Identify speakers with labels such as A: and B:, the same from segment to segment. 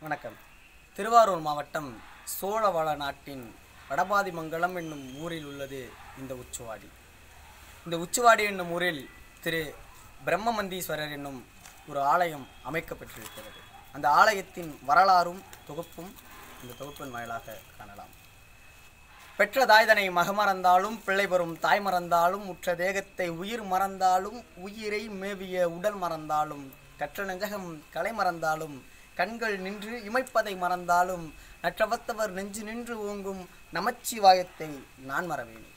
A: வணக்கம் திருவாரூர் மாவட்டம் சோழவள நாட்டின் வடபாதிமங்கலம் என்னும் ஊரில் உள்ளது இந்த உச்சுவாடி இந்த உச்சுவாடி என்னும் ஊரில் திரு பிரம்மமந்தீஸ்வரர் என்னும் ஒரு ஆலயம் அமைக்கப்பட்டிருக்கிறது அந்த ஆலயத்தின் வரலாறும் தொகுப்பும் இந்த தொகுப்பின் வாயிலாக காணலாம் பெற்ற தாய்தனை மகமறந்தாலும் பிள்ளை பெறும் தாய் மறந்தாலும் உற்ற தேகத்தை உயிர் மறந்தாலும் உயிரை மேவிய உடல் மறந்தாலும் கற்ற நெஞ்சகம் கலை மறந்தாலும் கண்கள் நின்று இமைப்பதை மறந்தாலும் நற்றவத்தவர் நெஞ்சு நின்று ஓங்கும் நமச்சிவாயத்தை நான் மறவேன்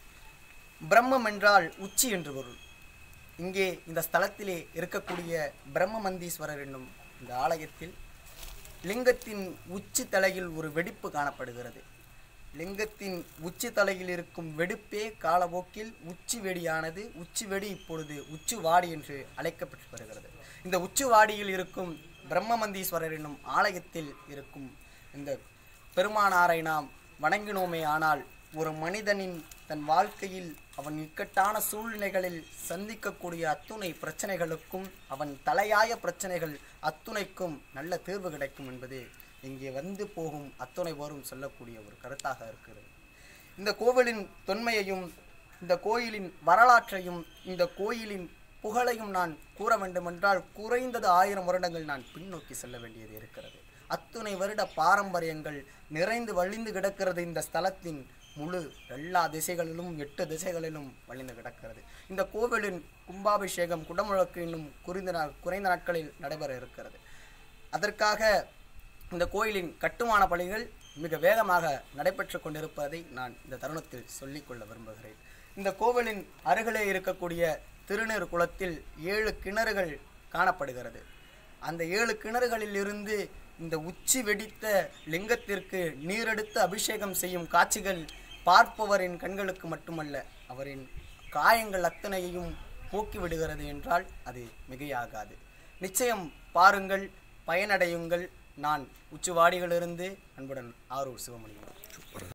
A: பிரம்மம் என்றால் உச்சி என்று பொருள் இங்கே இந்த ஸ்தலத்திலே இருக்கக்கூடிய பிரம்மமந்தீஸ்வரர் என்னும் இந்த ஆலயத்தில் லிங்கத்தின் உச்சி தலையில் ஒரு வெடிப்பு காணப்படுகிறது லிங்கத்தின் உச்சி தலையில் இருக்கும் வெடிப்பே காலப்போக்கில் உச்சி வெடியானது உச்சி வெடி இப்பொழுது உச்சி வாடி என்று அழைக்கப்பட்டு வருகிறது இந்த உச்சி வாடியில் இருக்கும் பிரம்மமந்தீஸ்வரர் என்னும் ஆலயத்தில் இருக்கும் இந்த பெருமானாரை நாம் வணங்கினோமே ஆனால் ஒரு மனிதனின் தன் வாழ்க்கையில் அவன் இக்கட்டான சூழ்நிலைகளில் சந்திக்கக்கூடிய அத்துணை பிரச்சனைகளுக்கும் அவன் தலையாய பிரச்சனைகள் அத்துணைக்கும் நல்ல தீர்வு கிடைக்கும் என்பது இங்கே வந்து போகும் அத்துணை போரும் சொல்லக்கூடிய ஒரு கருத்தாக இருக்கிறது இந்த கோவிலின் தொன்மையையும் இந்த கோயிலின் வரலாற்றையும் இந்த கோயிலின் புகழையும் நான் கூற வேண்டுமென்றால் குறைந்தது ஆயிரம் வருடங்கள் நான் பின்னோக்கி செல்ல வேண்டியது இருக்கிறது அத்துணை வருட பாரம்பரியங்கள் நிறைந்து வழிந்து கிடக்கிறது இந்த ஸ்தலத்தின் முழு எல்லா திசைகளிலும் எட்டு திசைகளிலும் வழிந்து கிடக்கிறது இந்த கோவிலின் கும்பாபிஷேகம் குடமுழக்கு இன்னும் குறைந்த நாள் குறைந்த நாட்களில் நடைபெற இருக்கிறது அதற்காக இந்த கோயிலின் கட்டுமான பணிகள் மிக வேகமாக நடைபெற்று கொண்டிருப்பதை நான் இந்த தருணத்தில் சொல்லிக்கொள்ள விரும்புகிறேன் இந்த கோவிலின் அருகிலே இருக்கக்கூடிய திருநீர் குளத்தில் ஏழு கிணறுகள் காணப்படுகிறது அந்த ஏழு கிணறுகளில் இருந்து இந்த உச்சி வெடித்த லிங்கத்திற்கு நீரெடுத்து அபிஷேகம் செய்யும் காட்சிகள் பார்ப்பவரின் கண்களுக்கு மட்டுமல்ல அவரின் காயங்கள் அத்தனையையும் போக்கி விடுகிறது என்றால் அது மிகையாகாது நிச்சயம் பாருங்கள் பயனடையுங்கள் நான் உச்சுவாடிகளிலிருந்து அன்புடன் ஆரூர் சிவமணி